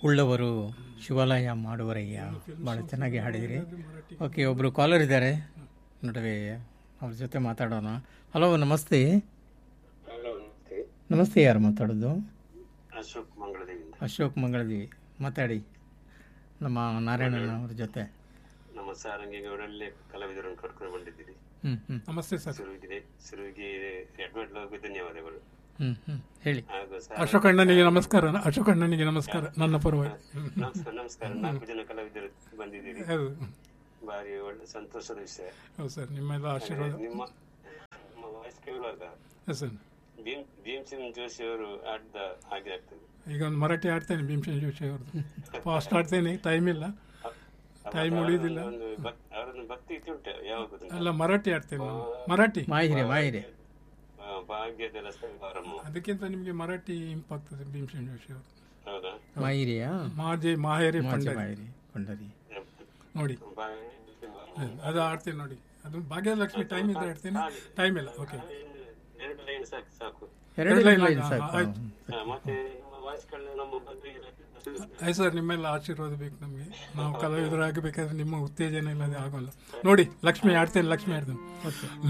ಉಳ್ಳವರು ಶಿವಾಲಯ ಮಾಡುವರಯ್ಯ ಭಾಳ ಚೆನ್ನಾಗಿ ಹಾಡಿದಿರಿ ಓಕೆ ಒಬ್ಬರು ಕಾಲರ್ ಇದ್ದಾರೆ ನಡುವೆ ಅವ್ರ ಜೊತೆ ಮಾತಾಡೋಣ ಹಲೋ ನಮಸ್ತೆ ಹಲೋ ನಮಸ್ತೆ ನಮಸ್ತೆ ಯಾರು ಮಾತಾಡೋದು ಅಶೋಕ್ ಮಂಗಳದೇವಿಯಿಂದ ಅಶೋಕ್ ಮಂಗಳದಿ ಮಾತಾಡಿ ನಮ್ಮ ನಾರಾಯಣನ ಅವ್ರ ಜೊತೆ ನಮ್ಮ ಸಾರಂಗಿಗೆ ಒಳ್ಳೆ ಕಲಾವಿದರನ್ನು ಕರ್ಕೊಂಡು ಬಂದಿದ್ದೀರಿ ಹ್ಞೂ ಹ್ಞೂ ನಮಸ್ತೆ ಸರ್ ಸುರುವಿಗೆ ಸುರುವಿಗೆ ಎಡ್ವರ್ಡ್ ಧನ್ಯವಾದಗಳು ಹ್ಞೂ ಹ್ಞೂ ಹೇಳಿ ಹಾಗೂ ಅಶೋಕ್ ಅಣ್ಣನಿಗೆ ನಮಸ್ಕಾರ ಅಶೋಕ್ ಅಣ್ಣನಿಗೆ ನಮಸ್ಕಾರ ನನ್ನ ಪರವಾಗಿ ನಮಸ್ಕಾರ ನಮಸ್ಕಾರ ನಾಲ್ಕು ಜನ ಕಲಾವಿದರು ಬಂದಿದ್ದೀರಿ ಹೌದು ಭಾರಿ ಒಳ್ಳೆ ಸಂತೋಷದ ವಿಷಯ ಹೌದು ಸರ್ ನಿಮ್ಮೆಲ್ಲ ಆಶೀರ್ವಾದ ನಿಮ್ಮ ನಿಮ್ಮ ವಾಯ್ಸ್ ಕೇಳುವಾಗ ಹೌದು ಸರ್ ಭೀಮ್ ಭೀಮ್ ಸಿಂಗ್ ಜೋಶಿ ಅವರು ಆಡ್ದ ಹಾಗೆ ಆಗ್ತದೆ ಈಗ ಒಂದು ಮರಾಠಿ ಆಡ್ತೇನೆ ಭೀಮಸೇನ್ ಜೋಶಿ ಅವ್ರದ್ದು ಫಾಸ್ಟ್ ಆಡ್ತೇನೆ ಟೈಮ್ ಇಲ್ಲ ಟೈಮ್ ಉಳಿಯೋದಿಲ್ಲ ಒಂದು ಭಕ್- ಅವರನ್ನು ಭಕ್ತಿ ಇಟ್ಟುಂಟು ಯಾವಾಗ ಗೊತ್ತುಂಟಾ? ಅಲ್ಲ ಮರಾಠಿ ಆಡ್ತೇನೆ ನಾನು ಮರಾಠಿ ಮಾಹಿರಿ ಮಾಹಿರಿ ಆ, ಭಾಗ್ಯದ ರಸಗಾರಮ್ಮ ಅದಕ್ಕಿಂತ ನಿಮಗೆ ಮರಾಠಿ ಇಂಪಾಗ್ತದೆ ಭೀಮಸೇನ್ ಜೋಶಿ ಅವರು ಹೌದಾ ಮಾಹಿರಿಯಾ ಮಾಜಿ ಮಾಹೇರಿ ಮಾಜಿ ಪಂಡರಿ ಮಾಹಿರಿ ಕೊಂಡರಿ ನೋಡಿ ಭಾಗ್ಯ- ಅದು ಆಡ್ತೇನೆ ನೋಡಿ ಅದು ಭಾಗ್ಯಲಕ್ಷ್ಮಿ ಟೈಮ್ ಇದ್ರೆ ಆಡ್ತೇನೆ ಟೈಮ್ ಇಲ್ಲ ಓಕೆ ಎರಡು ಲೈನ್ ಸಾಕು ಸಾಕು ಎರಡು ಎರಡು line ಲೈನ್ ಆ, ಸಾಕು ಆಯ್ತು. ಹಾ, ಮತ್ತೆ ವಾಯ್ಸ್ಗಳನ್ನ ನಮ್ಮ ಬಂಧುವಿಗೆ ಆಯ್ತು ಸರ್ ನಿಮ್ಮೆಲ್ಲ ಆಶೀರ್ವಾದ ಬೇಕು ನಮಗೆ ನಾವು ಕಲಾವಿದರಾಗಬೇಕಾದ್ರೆ ನಿಮ್ಮ ಉತ್ತೇಜನ ಇಲ್ಲದೆ ಆಗೋಲ್ಲ ನೋಡಿ ಲಕ್ಷ್ಮಿ ಆಡ್ತೇನೆ ಲಕ್ಷ್ಮಿ ಆಡ್ತೇನೆ